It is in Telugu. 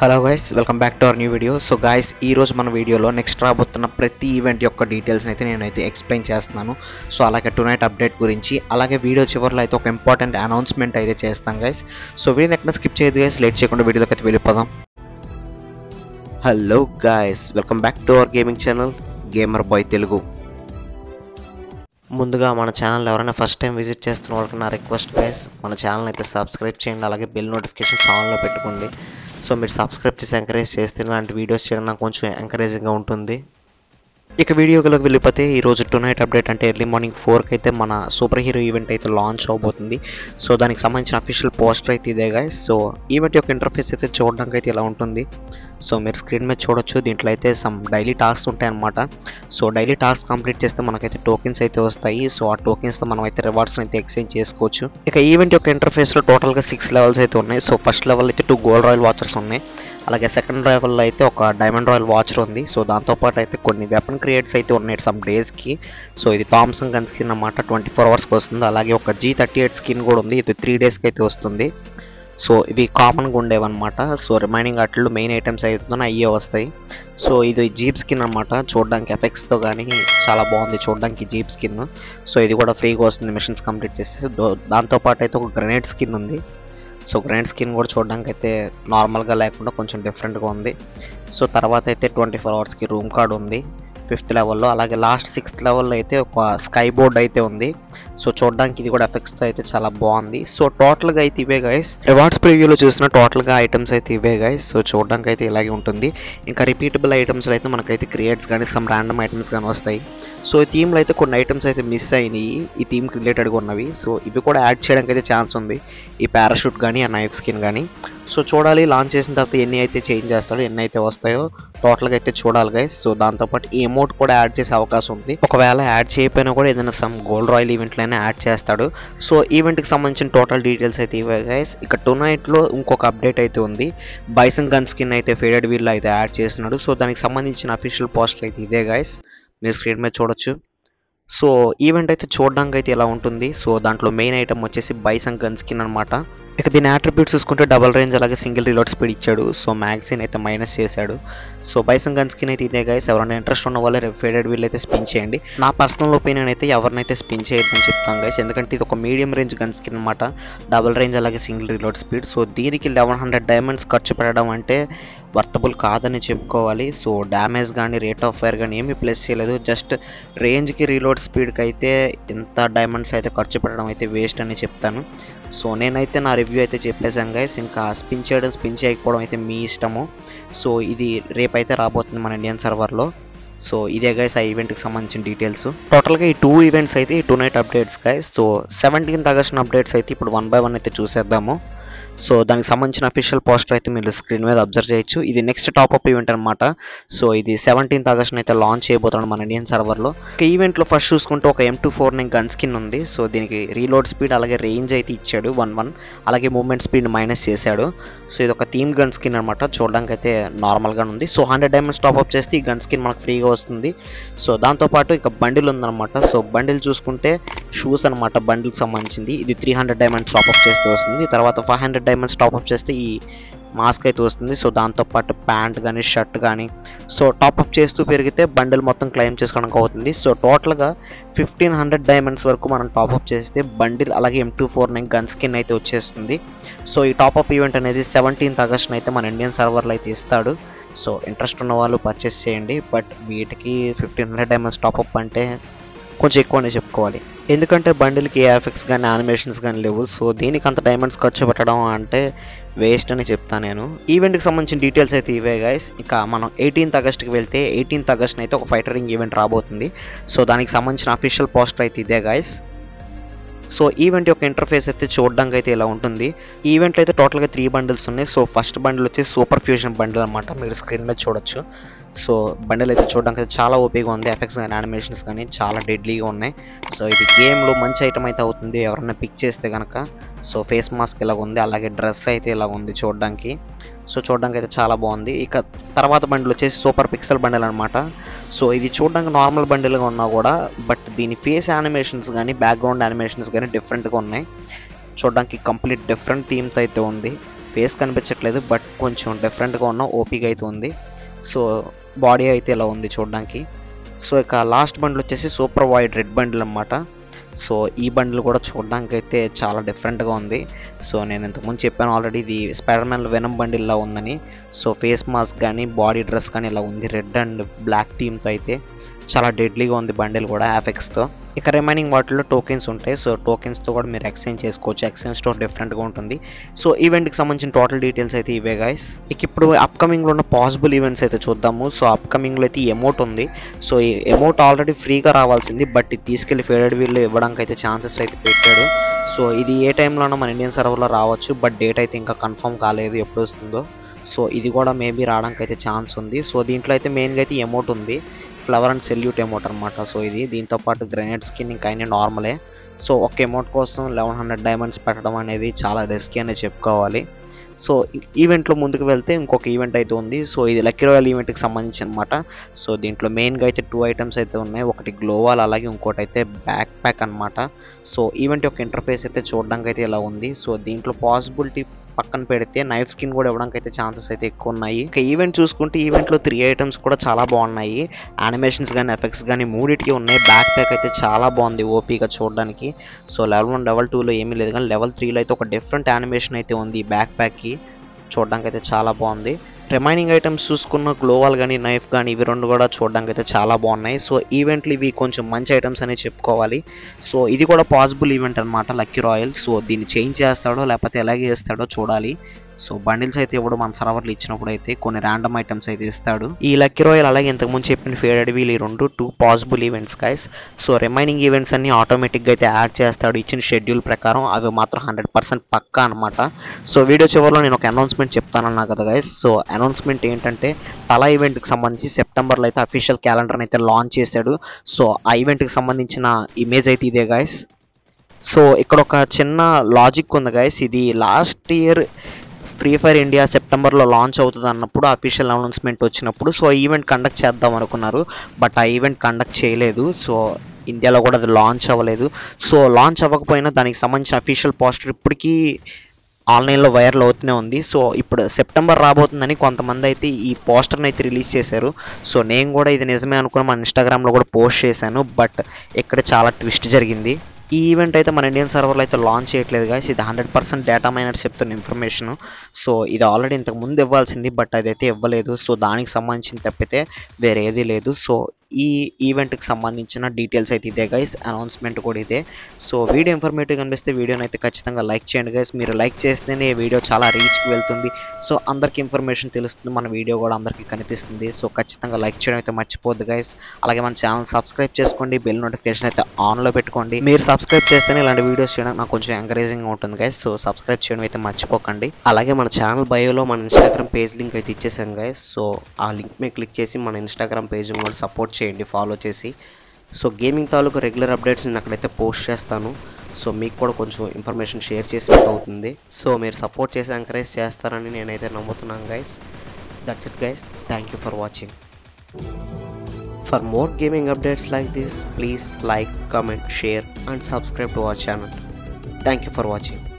hello guys welcome back to our new video so guys ఈ రోజు మన వీడియోలో నెక్స్ట్ రాబోతున్న ప్రతి ఈవెంట్ యొక్క డీటెయిల్స్ అయితే నేనైతే ఎక్స్ప్లెయిన్ చేస్తున్నాను సో అలాగే టునైట్ అప్డేట్ గురించి అలాగే వీడియో చివరిలో అయితే ఒక ఇంపార్టెంట్ అనౌన్స్మెంట్ అయితే చేస్తాం గైస్ సో వీడియోని ఎక్కడ స్కిప్ చేయదు గైస్ లేట్ చేయకుండా వీడియోలోకి అయితే వెళ్ళిపోదాం hello guys welcome back to our gaming channel gamer boy Telugu ముందుగా మన ఛానల్ ఎవరైనా ఫస్ట్ టైం విజిట్ చేస్తున్న వాళ్ళకి నా రిక్వెస్ట్ గైస్ మన ఛానల్ అయితే సబ్స్క్రైబ్ చేయండి అలాగే బెల్ నోటిఫికేషన్స్ ఆన్లో పెట్టుకోండి సో మీరు సబ్స్క్రైబ్ చేసి ఎంకరేజ్ చేస్తే ఇలాంటి వీడియోస్ చేయడం నాకు కొంచెం ఎంకరేజింగ్గా ఉంటుంది ఇక వీడియోలోకి వెళ్ళిపోతే ఈరోజు టునైట్ అప్డేట్ అంటే ఎర్లీ మార్నింగ్ ఫోర్కి అయితే మన సూపర్ హీరో ఈవెంట్ అయితే లాంచ్ అవబోతుంది సో దానికి సంబంధించిన అఫీషియల్ పోస్టర్ అయితే ఇదే గాయస్ సో ఈవెంట్ యొక్క ఇంటర్ఫేస్ అయితే చూడడానికి అయితే ఇలా ఉంటుంది సో మీరు స్క్రీన్ మీద చూడొచ్చు దీంట్లో అయితే సమ్ డైలీ టాస్క్ ఉంటాయి అనమాట సో డైలీ టాస్క్ కంప్లీట్ చేస్తే మనకైతే టోకెన్స్ అయితే వస్తాయి సో ఆ టోకెన్స్తో మనం అయితే రివార్డ్స్ అయితే ఎక్స్చేంజ్ చేసుకోవచ్చు ఇక ఈవెంట్ యొక్క ఇంటర్ఫేస్లో టోటల్గా సిక్స్ లెవెల్స్ అయితే ఉన్నాయి సో ఫస్ట్ లెవెల్ అయితే టూ గోల్డ్ రాయల్ వాచర్స్ ఉన్నాయి అలాగే సెకండ్ లెవెల్లో అయితే ఒక డైమండ్ రాయల్ వాచర్ ఉంది సో దాంతోపాటు అయితే కొన్ని వెపన్ క్రియేట్స్ అయితే ఉన్నాయి సమ్ డేస్కి సో ఇది థామ్సన్ గన్ స్కిన్ అన్నమాట ట్వంటీ ఫోర్ అవర్స్కి వస్తుంది అలాగే ఒక జీ థర్టీ ఎయిట్ స్కిన్ కూడా ఉంది ఇది త్రీ డేస్కి అయితే వస్తుంది సో ఇవి కామన్గా ఉండేవన్నమాట సో రిమైనింగ్ అట్లు మెయిన్ ఐటమ్స్ అవుతుందని అయ్యే వస్తాయి సో ఇది జీప్ స్కిన్ అనమాట చూడడానికి ఎఫెక్ట్స్తో కానీ చాలా బాగుంది చూడడానికి జీప్ స్కిన్ సో ఇది కూడా ఫ్రీగా వస్తుంది మిషన్స్ కంప్లీట్ చేస్తే దో- దాంతోపాటు అయితే ఒక గ్రనేడ్ స్కిన్ ఉంది సో గ్రైండ్ స్కిన్ కూడా చూడడానికి అయితే నార్మల్గా లేకుండా కొంచెం డిఫరెంట్గా ఉంది సో తర్వాత అయితే ట్వంటీ ఫోర్ అవర్స్కి రూమ్ కార్డ్ ఉంది ఫిఫ్త్ లెవెల్లో అలాగే లాస్ట్ సిక్స్త్ లెవెల్లో అయితే ఒక స్కై బోర్డ్ అయితే ఉంది సో చూడడానికి ఇది కూడా ఎఫెక్ట్స్తో అయితే చాలా బాగుంది సో టోటల్గా అయితే ఇవే గైస్ రివార్డ్స్ ప్రివ్యూలో చూసిన టోటల్గా ఐటమ్స్ అయితే ఇవే గైస్ సో చూడడానికి అయితే ఇలాగే ఉంటుంది ఇంకా రిపీటబుల్ ఐటమ్స్ అయితే మనకైతే క్రియేట్స్ కానీ సమ్ ర్యాండమ్ ఐటమ్స్ కానీ వస్తాయి సో ఈ థీమ్లో అయితే కొన్ని ఐటమ్స్ అయితే మిస్ అయినాయి ఈ థీమ్కి రిలేటెడ్గా ఉన్నవి సో ఇవి కూడా యాడ్ చేయడానికి అయితే ఛాన్స్ ఉంది ఈ పారాషూట్ కానీ ఆ నైఫ్ స్కిన్ కానీ సో చూడాలి లాంచ్ చేసిన తర్వాత ఎన్ని అయితే చేంజ్ చేస్తాడో ఎన్ని అయితే వస్తాయో టోటల్గా అయితే చూడాలి గైస్ సో దాంతోపాటు ఈ అమౌంట్ కూడా యాడ్ చేసే అవకాశం ఉంది ఒకవేళ యాడ్ చేయకపోయినా కూడా ఏదైనా సమ్ గోల్డ్ రాయల్ ఈవెంట్లైనా యాడ్ చేస్తాడు సో ఈవెంట్కి సంబంధించిన టోటల్ డీటెయిల్స్ అయితే ఇవే గైస్ ఇక టునైట్లో ఇంకొక అప్డేట్ అయితే ఉంది బైసన్ గన్ స్కిన్ అయితే ఫేడెడ్ వీల్ అయితే యాడ్ చేస్తున్నాడు సో దానికి సంబంధించిన అఫీషియల్ పోస్టర్ అయితే ఇదే గైస్ మీరు స్క్రీన్ మీద చూడొచ్చు సో ఈవెంట్ అయితే చూడడానికి అయితే ఎలా ఉంటుంది సో దాంట్లో మెయిన్ ఐటమ్ వచ్చేసి బైసన్ గన్ స్కిన్ అనమాట ఇక దీని అట్రిబ్యూట్స్ చూసుకుంటే డబల్ రేంజ్ అలాగే సింగిల్ రిలోడ్ స్పీడ్ ఇచ్చాడు సో మ్యాగజైన్ అయితే మైనస్ చేశాడు సో బైసన్ గన్ స్కిన్ అయితే ఇదే గైస్ ఎవరైనా ఇంట్రెస్ట్ ఉన్న వాళ్ళే ఫేడెడ్ వీల్ అయితే స్పిన్ చేయండి నా పర్సనల్ ఒపీనియన్ అయితే ఎవరినైతే స్పిన్ చేయొద్దని చెప్తాను గైస్ ఎందుకంటే ఇది ఒక మీడియం రేంజ్ గన్ స్కిన్ అనమాట డబల్ రేంజ్ అలాగే సింగిల్ రిలోడ్ స్పీడ్ సో దీనికి లెవెన్ హండ్రెడ్ డైమండ్స్ ఖర్చు పెట్టడం అంటే వర్తబుల్ కాదని చెప్పుకోవాలి సో డ్యామేజ్ కానీ రేట్ ఆఫ్ ఫైర్ కానీ ఏమీ ప్లస్ చేయలేదు జస్ట్ రేంజ్కి రీలోడ్ స్పీడ్కి అయితే ఇంత డైమండ్స్ అయితే ఖర్చు పెట్టడం అయితే వేస్ట్ అని చెప్తాను సో నేనైతే నా రివ్యూ అయితే చెప్పేశాను గైస్ ఇంకా స్పిన్ చేయడం స్పిన్ చేయకపోవడం అయితే మీ ఇష్టము సో ఇది రేపైతే రాబోతుంది మన ఇండియన్ సర్వర్లో సో ఇదే గైస్ ఆ ఈవెంట్కి సంబంధించిన డీటెయిల్స్ టోటల్గా ఈ టూ ఈవెంట్స్ అయితే ఈ tonight updates guys so seventeenth August updates అయితే ఇప్పుడు వన్ బై వన్ అయితే చూసేద్దాము సో దానికి సంబంధించిన అఫీషియల్ పోస్టర్ అయితే మీరు స్క్రీన్ మీద అబ్జర్వ్ చేయొచ్చు ఇది నెక్స్ట్ టాప్ అప్ ఈవెంట్ అనమాట సో ఇది సెవెంటీన్త్ ఆగస్ట్ అయితే లాంచ్ చేయబోతున్నాడు మన ఇండియన్ సర్వర్లో ఈ ఈవెంట్లో ఫస్ట్ చూసుకుంటే ఒక M two four nine gun skin ఉంది సో దీనికి రీలోడ్ స్పీడ్ అలాగే రేంజ్ అయితే ఇచ్చాడు వన్ వన్ అలాగే మూవ్మెంట్ స్పీడ్ మైనస్ చేశాడు సో ఇది ఒక థీమ్ గన్ స్కిన్ అనమాట చూడడానికి అయితే నార్మల్గా ఉంది so hundred diamonds top up చేస్తే ఈ గన్ స్కిన్ మనకు ఫ్రీగా వస్తుంది సో దాంతోపాటు ఇక బండిల్ ఉందన్నమాట సో బండిల్ చూసుకుంటే షూస్ అనమాట బండిల్కి సంబంధించింది ఇది three hundred diamonds top up చేస్తే వస్తుంది తర్వాత five hundred diamonds top up చేస్తే ఈ మాస్క్ అయితే వస్తుంది సో దాంతోపాటు ప్యాంట్ కానీ షర్ట్ కానీ సో టాప్అప్ చేస్తూ పెరిగితే బండిల్ మొత్తం క్లెయిమ్ చేసుకోవడానికి అవుతుంది సో టోటల్గా ఫిఫ్టీన్ హండ్రెడ్ డైమండ్స్ వరకు మనం టాప్అప్ చేస్తే బండిల్ అలాగే M two four nine gun skin అయితే వచ్చేస్తుంది సో ఈ టాప్అప్ ఈవెంట్ అనేది సెవెంటీన్త్ ఆగస్ట్ అయితే మన ఇండియన్ సర్వర్లో అయితే ఇస్తాడు సో ఇంట్రెస్ట్ ఉన్న వాళ్ళు పర్చేస్ చేయండి బట్ వీటికి ఫిఫ్టీన్ హండ్రెడ్ డైమండ్స్ టాప్అప్ అంటే కొంచెం ఎక్కువనే చెప్పుకోవాలి ఎందుకంటే బండిల్కి ఏ ఎఫెక్ట్స్ కానీ యానిమేషన్స్ కానీ లేవు సో దీనికి అంత డైమండ్స్ ఖర్చు పెట్టడం అంటే వేస్ట్ అని చెప్తాను నేను ఈవెంట్కి సంబంధించిన డీటెయిల్స్ అయితే ఇవే గైస్ ఇక మనం ఎయిటీన్త్ ఆగస్ట్కి వెళ్తే ఎయిటీన్త్ ఆగస్ట్ అయితే ఒక ఫైటరింగ్ ఈవెంట్ రాబోతుంది సో దానికి సంబంధించిన అఫీషియల్ పోస్టర్ అయితే ఇదే గైస్ సో ఈవెంట్ యొక్క ఇంటర్ఫేస్ అయితే చూడడానికి అయితే ఇలా ఉంటుంది ఈవెంట్లో అయితే టోటల్గా త్రీ బండిల్స్ ఉన్నాయి సో ఫస్ట్ బండిల్ వచ్చి సూపర్ ఫ్యూజన్ బండిల్ అనమాట మీరు స్క్రీన్ మీద చూడొచ్చు సో బండిల్ అయితే చూడడానికి అయితే చాలా ఓపీగా ఉంది ఎఫెక్ట్స్ కానీ యానిమేషన్స్ కానీ చాలా డెడ్లీగా ఉన్నాయి సో ఇది గేమ్లో మంచి ఐటమ్ అయితే అవుతుంది ఎవరైనా పిక్ చేస్తే కనుక సో ఫేస్ మాస్క్ ఇలా ఉంది అలాగే డ్రెస్ అయితే ఇలా ఉంది చూడడానికి సో చూడడానికి అయితే చాలా బాగుంది ఇక తర్వాత బండిల్ వచ్చేసి సూపర్ పిక్సెల్ బండిల్ అనమాట సో ఇది చూడడానికి నార్మల్ బండిల్గా ఉన్నా కూడా బట్ దీని ఫేస్ యానిమేషన్స్ కానీ బ్యాక్గ్రౌండ్ యానిమేషన్స్ కానీ డిఫరెంట్గా ఉన్నాయి చూడడానికి కంప్లీట్ డిఫరెంట్ థీమ్తో అయితే ఉంది ఫేస్ కనిపించట్లేదు బట్ కొంచెం డిఫరెంట్గా ఉన్న ఓపీగా అయితే ఉంది సో బాడీ అయితే ఇలా ఉంది చూడడానికి సో ఇక లాస్ట్ బండిల్ వచ్చేసి సూపర్ వైడ్ రెడ్ బండిల్ అన్నమాట సో ఈ బండిల్ కూడా చూడడానికి అయితే చాలా డిఫరెంట్గా ఉంది సో నేను ఇంతకుముందు చెప్పాను ఆల్రెడీ ఇది స్పైడర్ మ్యాన్ వెనం బండిల్లా ఉందని సో ఫేస్ మాస్క్ కానీ బాడీ డ్రెస్ కానీ ఇలా ఉంది రెడ్ అండ్ బ్లాక్ థీమ్తో అయితే చాలా డెడ్లీగా ఉంది బండిల్ కూడా యాఫెక్స్తో ఇక రిమైనింగ్ వాటిలో టోకెన్స్ ఉంటాయి సో టోకెన్స్తో కూడా మీరు ఎక్స్చేంజ్ చేసుకోవచ్చు ఎక్స్చేంజ్ స్టోర్ డిఫరెంట్గా ఉంటుంది సో ఈవెంట్కి సంబంధించిన టోటల్ డీటెయిల్స్ అయితే ఇవే గైస్ ఇక ఇప్పుడు అప్కమింగ్లో ఉన్న పాసిబుల్ ఈవెంట్స్ అయితే చూద్దాము సో అప్కమింగ్లో అయితే ఎమౌట్ ఉంది సో ఈ ఎమౌట్ ఆల్రెడీ ఫ్రీగా రావాల్సింది బట్ ఇది తీసుకెళ్లి ఫేడెడ్ వీళ్ళు ఇవ్వడానికి అయితే ఛాన్సెస్ అయితే పెట్టాడు సో ఇది ఏ టైంలోనో మన ఇండియన్ సర్వర్లో రావచ్చు బట్ డేట్ అయితే ఇంకా కన్ఫర్మ్ కాలేదు ఎప్పుడు వస్తుందో సో ఇది కూడా మేబీ రావడానికి అయితే ఛాన్స్ ఉంది సో దీంట్లో అయితే మెయిన్గా అయితే ఎమౌట్ ఉంది ఫ్లవర్ అండ్ సెల్యూట్ ఎమౌట్ అనమాట సో ఇది దీంతో పాటు గ్రెనేడ్ స్కిన్ ఇంకా అయినా నార్మలే సో ఒక ఎమౌట్ కోసం లెవెన్ హండ్రెడ్ డైమండ్స్ పెట్టడం అనేది చాలా రిస్కీ అనే చెప్పుకోవాలి సో ఈవెంట్లో ముందుకు వెళ్తే ఇంకొక ఈవెంట్ అయితే ఉంది సో ఇది లక్కీ రాయల్ ఈవెంట్కి సంబంధించి అనమాట సో దీంట్లో మెయిన్గా అయితే టూ ఐటమ్స్ అయితే ఉన్నాయి ఒకటి గ్లోవాల్ అలాగే ఇంకోటి అయితే బ్యాక్ ప్యాక్ అనమాట సో ఈవెంట్ యొక్క ఇంటర్ఫేస్ అయితే చూడడానికి అయితే ఇలా ఉంది సో దీంట్లో పాసిబిలిటీ పక్కన పెడితే నైఫ్ స్కిన్ కూడా ఇవ్వడానికి అయితే ఛాన్సెస్ అయితే ఎక్కువ ఉన్నాయి ఇక ఈవెంట్ చూసుకుంటే ఈవెంట్లో త్రీ ఐటమ్స్ కూడా చాలా బాగున్నాయి యానిమేషన్స్ కానీ ఎఫెక్ట్స్ కానీ మూడిటికి ఉన్నాయి బ్యాక్ ప్యాక్ అయితే చాలా బాగుంది ఓపీగా చూడడానికి సో లెవెల్ వన్ లెవెల్ టూలో ఏమీ లేదు కానీ లెవెల్ త్రీలో అయితే ఒక డిఫరెంట్ యానిమేషన్ అయితే ఉంది ఈ బ్యాక్ ప్యాక్కి చూడడానికి అయితే చాలా బాగుంది రిమైనింగ్ ఐటమ్స్ చూసుకున్న గ్లోవాల్ కానీ నైఫ్ కానీ ఇవి రెండు కూడా చూడడానికి అయితే చాలా బాగున్నాయి సో ఈవెంట్లు ఇవి కొంచెం మంచి ఐటమ్స్ అనే చెప్పుకోవాలి సో ఇది కూడా పాసిబుల్ ఈవెంట్ అనమాట లక్కీ రాయల్ సో దీన్ని చేంజ్ చేస్తాడో లేకపోతే ఎలాగే చేస్తాడో చూడాలి సో బండిల్స్ అయితే ఇవ్వడం మన సర్వర్లు ఇచ్చినప్పుడు అయితే కొన్ని ర్యాండమ్ ఐటమ్స్ అయితే ఇస్తాడు ఈ లక్కీ రాయల్ అలాగే ఇంతకుముందు చెప్పిన ఫేడెడ్ వీల్ ఈ రెండు two possible events guys so remaining events అన్ని ఆటోమేటిక్గా అయితే యాడ్ చేస్తాడు ఇచ్చిన షెడ్యూల్ ప్రకారం అవి మాత్రం హండ్రెడ్ పర్సెంట్ పక్కా అనమాట సో వీడియో చివరిలో నేను ఒక అనౌన్స్మెంట్ చెప్తానన్నా కదా గైస్ సో అనౌన్స్మెంట్ ఏంటంటే తలా ఈవెంట్కి సంబంధించి సెప్టెంబర్లో అయితే అఫీషియల్ క్యాలెండర్ని అయితే లాంచ్ చేశాడు సో ఆ ఈవెంట్కి సంబంధించిన ఇమేజ్ అయితే ఇదే గైస్ సో ఇక్కడ ఒక చిన్న లాజిక్ ఉంది గైస్ ఇది last year free fire India సెప్టెంబర్లో లాంచ్ అవుతుంది అన్నప్పుడు అఫీషియల్ అనౌన్స్మెంట్ వచ్చినప్పుడు సో ఈవెంట్ కండక్ట్ చేద్దాం అనుకున్నారు బట్ ఆ ఈవెంట్ కండక్ట్ చేయలేదు సో ఇండియాలో కూడా అది లాంచ్ అవ్వలేదు సో లాంచ్ అవ్వకపోయినా దానికి సంబంధించిన అఫీషియల్ పోస్టర్ ఇప్పటికీ ఆన్లైన్లో వైరల్ అవుతూనే ఉంది సో ఇప్పుడు సెప్టెంబర్ రాబోతుందని కొంతమంది అయితే ఈ పోస్టర్ని అయితే రిలీజ్ చేశారు సో నేను కూడా ఇది నిజమే అనుకుని మన ఇన్స్టాగ్రామ్లో కూడా పోస్ట్ చేశాను బట్ ఇక్కడ చాలా ట్విస్ట్ జరిగింది ఈ ఈవెంట్ అయితే మన ఇండియన్ సర్వర్లో అయితే లాంచ్ చేయట్లేదు గాయస్ ఇది హండ్రెడ్ పర్సెంట్ డేటా మైనర్స్ చెప్తున్న ఇన్ఫర్మేషన్ సో ఇది ఆల్రెడీ ఇంతకు ముందు ఇవ్వాల్సింది బట్ అదైతే ఇవ్వలేదు సో దానికి సంబంధించిన తప్పితే వేరే ఏది లేదు సో ఈ ఈవెంట్కి సంబంధించిన డీటెయిల్స్ అయితే ఇదే గైస్ అనౌన్స్మెంట్ కూడా ఇదే సో వీడియో ఇన్ఫర్మేటివ్ కనిపిస్తే వీడియోని అయితే ఖచ్చితంగా లైక్ చేయండి గైస్ మీరు లైక్ చేస్తేనే ఈ వీడియో చాలా రీచ్కి వెళ్తుంది సో అందరికి ఇన్ఫర్మేషన్ తెలుస్తుంది మన వీడియో కూడా అందరికీ కనిపిస్తుంది సో ఖచ్చితంగా లైక్ చేయడం అయితే మర్చిపోద్దు గైస్ అలాగే మన ఛానల్ సబ్స్క్రైబ్ చేసుకోండి బెల్ నోటిఫికేషన్ అయితే ఆన్లో పెట్టుకోండి మీరు సబ్స్క్రైబ్ చేస్తేనే ఇలాంటి వీడియోస్ చేయడం నాకు కొంచెం ఎంకరేజింగ్ ఉంటుంది గైస్ సో సబ్స్క్రైబ్ చేయడం అయితే మర్చిపోకండి అలాగే మన ఛానల్ బయోలో మన ఇన్స్టాగ్రామ్ పేజ్ లింక్ అయితే ఇచ్చేసాం గైస్ సో ఆ లింక్ మీద క్లిక్ చేసి మన ఇన్స్టాగ్రామ్ పేజ్ కూడా సపోర్ట్ చేయండి ఫాలో చేసి సో గేమింగ్ తాలూకు రెగ్యులర్ అప్డేట్స్ నేను అక్కడైతే పోస్ట్ చేస్తాను సో మీకు కూడా కొంచెం ఇన్ఫర్మేషన్ షేర్ చేసినట్టు అవుతుంది సో మీరు సపోర్ట్ చేసి ఎంకరేజ్ చేస్తారని నేనైతే నమ్ముతున్నాను guys that's it guys thank you for watching for more gaming updates like this please like comment share and subscribe to our channel thank you for watching